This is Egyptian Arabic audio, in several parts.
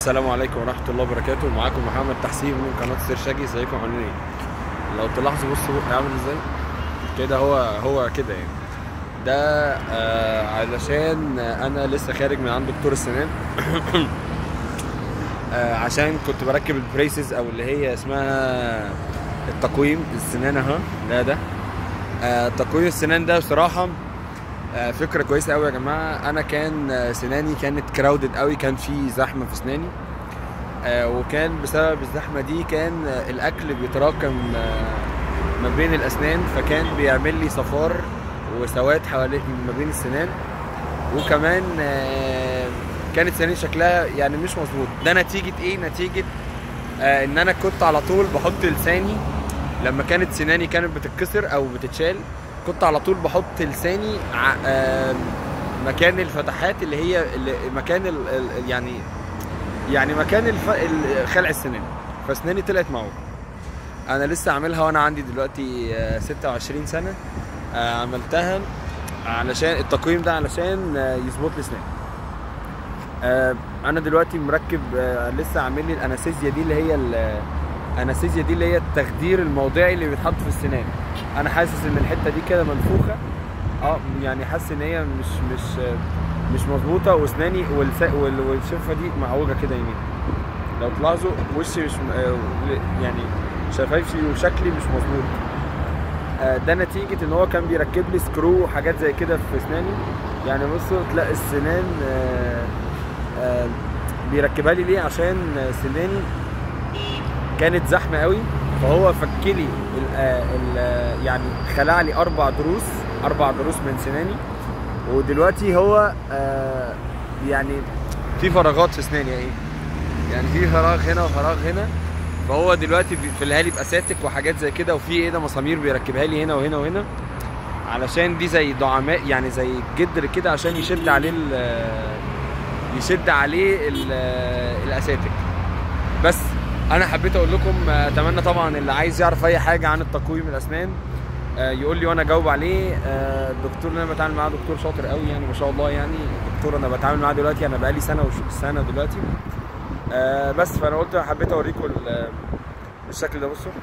السلام عليكم ورحمة الله وبركاته معاكم محمد تحسين من قناة سيرشاجي ازيكم عاملين ايه؟ لو تلاحظوا بصوا بقى عامل ازاي؟ كده هو هو كده يعني ده آه علشان انا لسه خارج من عند دكتور السنان آه عشان كنت بركب البريسز او اللي هي اسمها التقويم السنان اهو ده ده آه تقويم السنان ده بصراحة آه، فكره كويسه قوي يا جماعه انا كان آه، سناني كانت كراودد قوي كان في زحمه في سناني آه، وكان بسبب الزحمه دي كان آه، الاكل بيتراكم آه، ما بين الاسنان فكان بيعمل لي صفار وسواد حوالين ما بين السنان وكمان آه، كانت سناني شكلها يعني مش مظبوط ده نتيجه ايه نتيجه آه، ان انا كنت على طول بحط لساني لما كانت سناني كانت بتتكسر او بتتشال كنت على طول بحط لساني ع- آم، مكان الفتحات اللي هي اللي مكان ال ال يعني يعني مكان الف... ال- خلع السنان فاسناني طلعت معوجه انا لسه عاملها وانا عندي دلوقتي آه، 26 سنه آه، عملتها علشان التقويم ده علشان آه، يظبط لي اسناني آه، انا دلوقتي مركب آه، لسه عامل لي الانستيزيا دي اللي هي ال- الانستيزيا دي اللي هي التخدير الموضعي اللي بيتحط في السنان انا حاسس ان الحته دي كده منفوخه اه يعني حاسس ان هي مش مش مش مظبوطه واسناني والس- وال- والشفه دي معوجه كده يمين لو تلاحظوا وشي مش م- آه، يعني شفايفي وشكلي مش مظبوط آه، ده نتيجة ان هو كان بيركب لي سكرو وحاجات زي كده في اسناني يعني بصوا تلاقي السنان آه، آه، بيركبها لي ليه عشان سناني كانت زحمه قوي فهو فك لي ال- آه، ال- آه، يعني خلع لي اربع ضروس اربع ضروس من سناني ودلوقتي هو آه، يعني في فراغات في اسناني ايه يعني في فراغ هنا وفراغ هنا فهو دلوقتي بيقفلها لي باساتك وحاجات زي كده وفي ايه ده مسامير بيركبها لي هنا وهنا وهنا علشان دي زي دعامات يعني زي جدر كده عشان يشد عليه ال- يشد عليه ال- الاساتك بس انا حبيت اقول لكم آه، اتمنى طبعا اللي عايز يعرف اي حاجه عن التقويم الاسنان آه، يقول لي وانا اجاوب عليه آه، الدكتور اللي انا بتعامل معاه دكتور شاطر قوي يعني ما شاء الله يعني دكتور انا بتعامل معاه دلوقتي انا بقالي سنه وش سنه دلوقتي آه، بس فانا قلت حبيت اوريكم ال- الشكل ده بصوا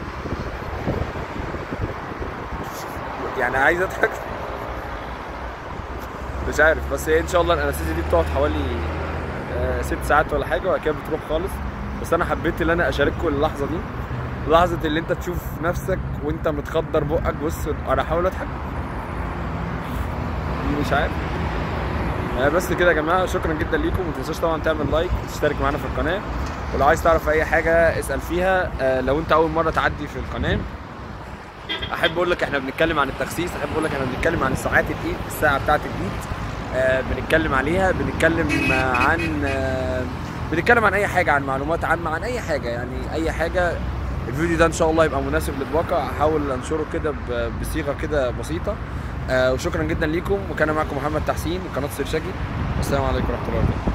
يعني عايز اضحك مش عارف بس هي ان شاء الله الانستيزيا دي بتقعد حوالي آه، ست ساعات ولا حاجه وبعد كده بتروح خالص بس انا حبيت ان انا اشارككم اللحظه دي لحظه اللي انت تشوف نفسك وانت متخدر بقك بص انا احاول اضحك مش عارف آه، بس كده يا جماعه شكرا جدا ليكم ما تنساش طبعا تعمل لايك وتشترك معانا في القناه ولو عايز تعرف اي حاجه اسال فيها آه، لو انت اول مره تعدي في القناه احب اقول لك احنا بنتكلم عن التخسيس احب اقول لك احنا بنتكلم عن الساعات الايد الساعه بتاعه الايد آه بنتكلم عليها بنتكلم آه، عن آه بنتكلم عن اي حاجه عن معلومات عامه عن اي حاجه يعني اي حاجه الفيديو ده ان شاء الله يبقى مناسب للواقع هحاول انشره كده ب- بصيغه كده بسيطه آه وشكرا جدا ليكم وكان معكم محمد تحسين من قناه سيرشاجي والسلام عليكم ورحمه الله وبركاته